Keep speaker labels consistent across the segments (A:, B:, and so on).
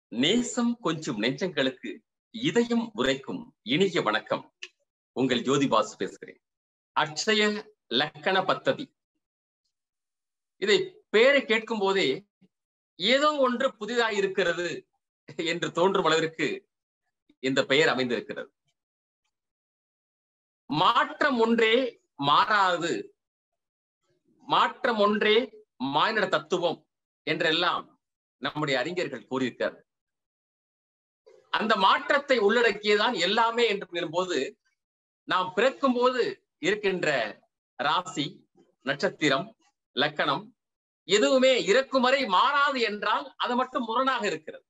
A: நேசம் கொஞ்சம் நெஞ்சங்களுக்கு இதயம் உரைக்கும் இனிய வணக்கம் உங்கள் ஜோதிபாசு பேசுகிறேன் அக்ஷய லக்கண பத்ததி இதை பேரை கேட்கும் போதே ஏதோ ஒன்று புதிதாக இருக்கிறது என்று தோன்றும் அளவிற்கு இந்த பெயர் அமைந்திருக்கிறது மாற்றம் ஒன்றே மாறாது மாற்றம் ஒன்றே மானிட தத்துவம் என்றெல்லாம் நம்முடைய அறிஞர்கள் கூறியிருக்கார் அந்த மாற்றத்தை உள்ளடக்கியதான் எல்லாமே என்று போது நாம் பிறக்கும் போது இருக்கின்ற ராசி நட்சத்திரம் லக்கணம் எதுவுமே இறக்கும் வரை மாறாது என்றால் அது மட்டும் முரணாக இருக்கிறது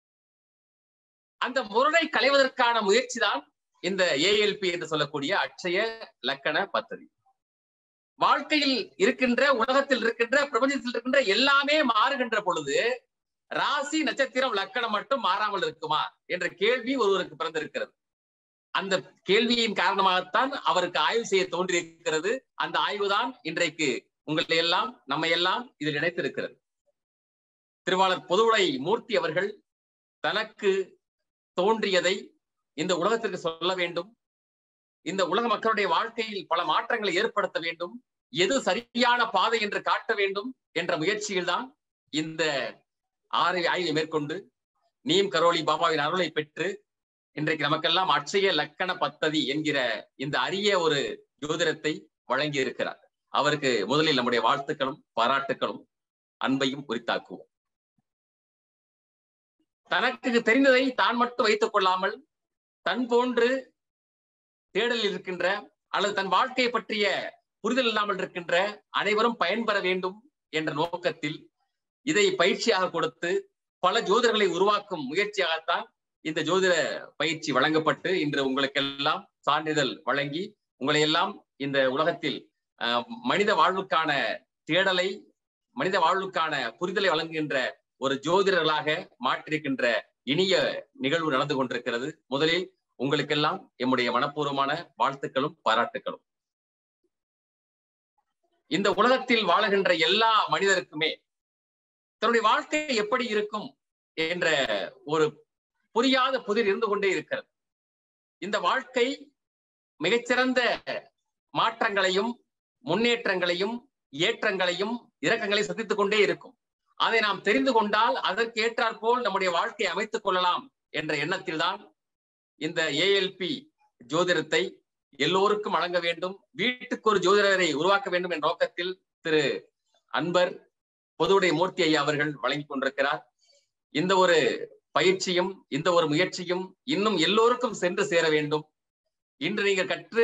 A: அந்த முரணை களைவதற்கான முயற்சி தான் இந்த ஏஎல்பி என்று சொல்லக்கூடிய அட்சய லக்கண பத்ததி வாழ்க்கையில் இருக்கின்ற உலகத்தில் இருக்கின்ற பிரபஞ்சத்தில் இருக்கின்ற எல்லாமே மாறுகின்ற பொழுது ராசி நட்சத்திரம் லக்கணம் மட்டும் மாறாமல் இருக்குமா என்ற கேள்வி ஒருவருக்கு பிறந்திருக்கிறது அந்த கேள்வியின் காரணமாகத்தான் அவருக்கு ஆய்வு செய்ய தோன்றியிருக்கிறது அந்த ஆய்வுதான் இன்றைக்கு உங்களை எல்லாம் நம்ம எல்லாம் இதில் இணைத்திருக்கிறது திருவாளர் பொதுவுடை மூர்த்தி அவர்கள் தனக்கு தோன்றியதை இந்த உலகத்திற்கு சொல்ல வேண்டும் இந்த உலக மக்களுடைய வாழ்க்கையில் பல மாற்றங்களை ஏற்படுத்த வேண்டும் எது சரியான பாதை என்று காட்ட வேண்டும் என்ற முயற்சியில் தான் இந்த ஆறு ஆய்வை மேற்கொண்டு நீம் கரோலி பாபாவின் அருளை பெற்று இன்றைக்கு நமக்கெல்லாம் அட்சய லக்கண பத்ததி என்கிற இந்த அரிய ஒரு ஜோதிடத்தை வழங்கி இருக்கிறார் அவருக்கு முதலில் நம்முடைய வாழ்த்துக்களும் பாராட்டுக்களும் அன்பையும் குறித்தாக்குவோம் தனக்கு தெரிந்ததை தான் மட்டும் வைத்துக் கொள்ளாமல் தன் போன்று தேடலில் இருக்கின்ற அல்லது தன் வாழ்க்கையை பற்றிய புரிதல் இல்லாமல் இருக்கின்ற அனைவரும் பயன்பெற வேண்டும் என்ற நோக்கத்தில் இதை பயிற்சியாக கொடுத்து பல ஜோதிடர்களை உருவாக்கும் முயற்சியாகத்தான் இந்த ஜோதிட பயிற்சி வழங்கப்பட்டு இன்று உங்களுக்கெல்லாம் சான்றிதழ் வழங்கி உங்களை எல்லாம் இந்த உலகத்தில் மனித வாழ்வுக்கான தேடலை மனித வாழ்வுக்கான புரிதலை வழங்குகின்ற ஒரு ஜோதிடர்களாக மாற்றிருக்கின்ற இனிய நிகழ்வு நடந்து கொண்டிருக்கிறது முதலில் உங்களுக்கெல்லாம் எம்முடைய மனப்பூர்வமான வாழ்த்துக்களும் பாராட்டுக்களும் இந்த உலகத்தில் வாழுகின்ற எல்லா மனிதருக்குமே தன்னுடைய வாழ்க்கை எப்படி இருக்கும் என்ற ஒரு புரியாத புதிர் இருந்து கொண்டே இருக்கிறது இந்த வாழ்க்கை மிகச்சிறந்த மாற்றங்களையும் முன்னேற்றங்களையும் ஏற்றங்களையும் இறக்கங்களையும் சந்தித்துக் கொண்டே இருக்கும் அதை நாம் தெரிந்து கொண்டால் அதற்கு ஏற்றாற்போல் நம்முடைய வாழ்க்கையை அமைத்துக் கொள்ளலாம் என்ற எண்ணத்தில் தான் இந்த ஏஎல்பி ஜோதிடத்தை எல்லோருக்கும் வழங்க வேண்டும் வீட்டுக்கு ஒரு ஜோதிடரை உருவாக்க வேண்டும் என்ற நோக்கத்தில் திரு அன்பர் பொதுவுடைய மூர்த்தி ஐயா அவர்கள் வழங்கி கொண்டிருக்கிறார் இந்த ஒரு பயிற்சியும் இந்த ஒரு முயற்சியும் இன்னும் எல்லோருக்கும் சென்று சேர வேண்டும் இன்று நீங்கள் கற்று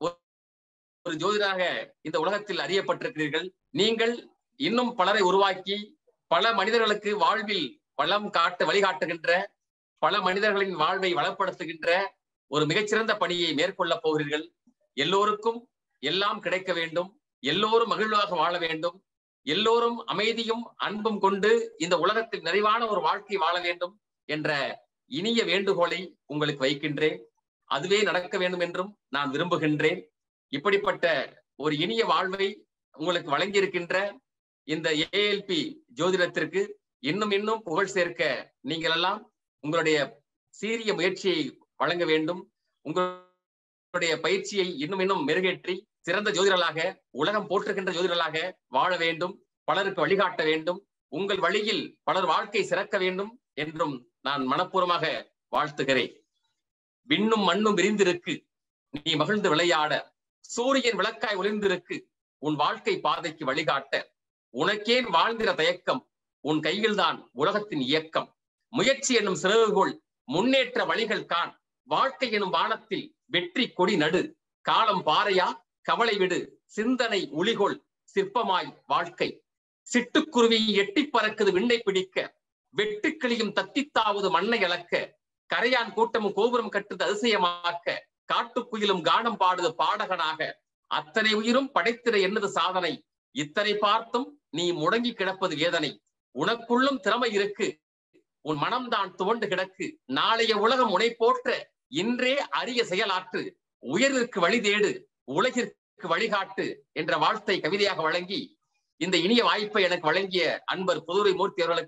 A: ஒரு ஜோதிடராக இந்த உலகத்தில் அறியப்பட்டிருக்கிறீர்கள் நீங்கள் இன்னும் பலரை உருவாக்கி பல மனிதர்களுக்கு வாழ்வில் வளம் காட்ட வழிகாட்டுகின்ற பல மனிதர்களின் வாழ்வை வளப்படுத்துகின்ற ஒரு மிகச்சிறந்த பணியை மேற்கொள்ள போகிறீர்கள் எல்லோருக்கும் எல்லாம் கிடைக்க வேண்டும் எல்லோரும் மகிழ்வாக வாழ வேண்டும் எல்லோரும் அமைதியும் அன்பும் கொண்டு இந்த உலகத்தில் நிறைவான ஒரு வாழ்க்கை வாழ வேண்டும் என்ற இனிய வேண்டுகோளை உங்களுக்கு வைக்கின்றேன் அதுவே நடக்க வேண்டும் என்றும் நான் விரும்புகின்றேன் இப்படிப்பட்ட ஒரு இனிய வாழ்வை உங்களுக்கு வழங்கியிருக்கின்ற இந்த ஏஎல்பி ஜோதிடத்திற்கு இன்னும் இன்னும் புகழ் சேர்க்க நீங்கள் எல்லாம் உங்களுடைய சீரிய முயற்சியை வழங்க வேண்டும் உங்களுடைய பயிற்சியை இன்னும் இன்னும் மெருகேற்றி சிறந்த ஜோதிடர்களாக உலகம் போற்றுகின்ற ஜோதிடர்களாக வாழ வேண்டும் பலருக்கு வழிகாட்ட வேண்டும் உங்கள் வழியில் பலர் வாழ்க்கை சிறக்க வேண்டும் என்றும் நான் மனப்பூர்வமாக வாழ்த்துகிறேன் விண்ணும் மண்ணும் விரிந்திருக்கு நீ மகிழ்ந்து விளையாட சூரியன் விளக்காய் ஒளிந்திருக்கு உன் வாழ்க்கை பாதைக்கு வழிகாட்ட உனக்கேன் வாழ்ந்திர தயக்கம் உன் கையில்தான் உலகத்தின் இயக்கம் முயற்சி என்னும் சிறகுகோள் முன்னேற்ற வழிகள் காண் வாழ்க்கை எனும் வானத்தில் வெற்றி கொடி நடு காலம் பாறையா கவலை விடு சிந்தனை ஒளிகோள் சிற்பமாய் வாழ்க்கை சிட்டுக்குருவி எட்டி பறக்குது விண்ணை பிடிக்க வெட்டுக்கிளியும் தத்தித்தாவது மண்ணை அளக்க கரையான் கூட்டமும் கோபுரம் கட்டுது அதிசயமாக்க காட்டுக்குயிலும் கானம் பாடுது பாடகனாக அத்தனை உயிரும் படைத்திட என்னது சாதனை இத்தனை பார்த்தும் நீ முடங்கி கிடப்பது வேதனை உனக்குள்ளும் திறமை இருக்கு உன் மனம்தான் துவண்டு கிடக்கு நாளைய உலகம் உனை போற்ற இன்றே அரிய செயலாற்று உயர்விற்கு வழி தேடு உலகிற்கு வழிகாட்டு என்ற வாழ்த்தை கவிதையாக வழங்கி இந்த இனிய வாய்ப்பை எனக்கு வழங்கிய அன்பர் புதுரை மூர்த்தி அவர்களுக்கும்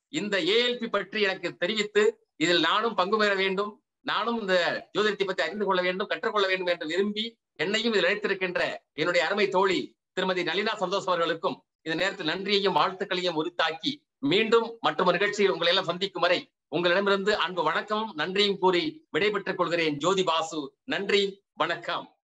A: இந்த ஏஎல்பி பற்றி எனக்கு தெரிவித்து இதில் நானும் பங்கு பெற வேண்டும் நானும் இந்த ஜோதிடத்தை பற்றி அறிந்து கொள்ள வேண்டும் கற்றுக்கொள்ள வேண்டும் என்று விரும்பி என்னையும் இதில் இழைத்திருக்கின்ற என்னுடைய அருமை தோழி திருமதி நளினா சந்தோஷ் அவர்களுக்கும் இந்த நேரத்தில் நன்றியையும் வாழ்த்துக்களையும் உரித்தாக்கி மீண்டும் மற்றொரு நிகழ்ச்சியில் உங்களை எல்லாம் சந்திக்கும் வரை உங்களிடமிருந்து அன்பு வணக்கமும் நன்றியும் கூறி விடைபெற்றுக் கொள்கிறேன் ஜோதி பாசு நன்றி வணக்கம்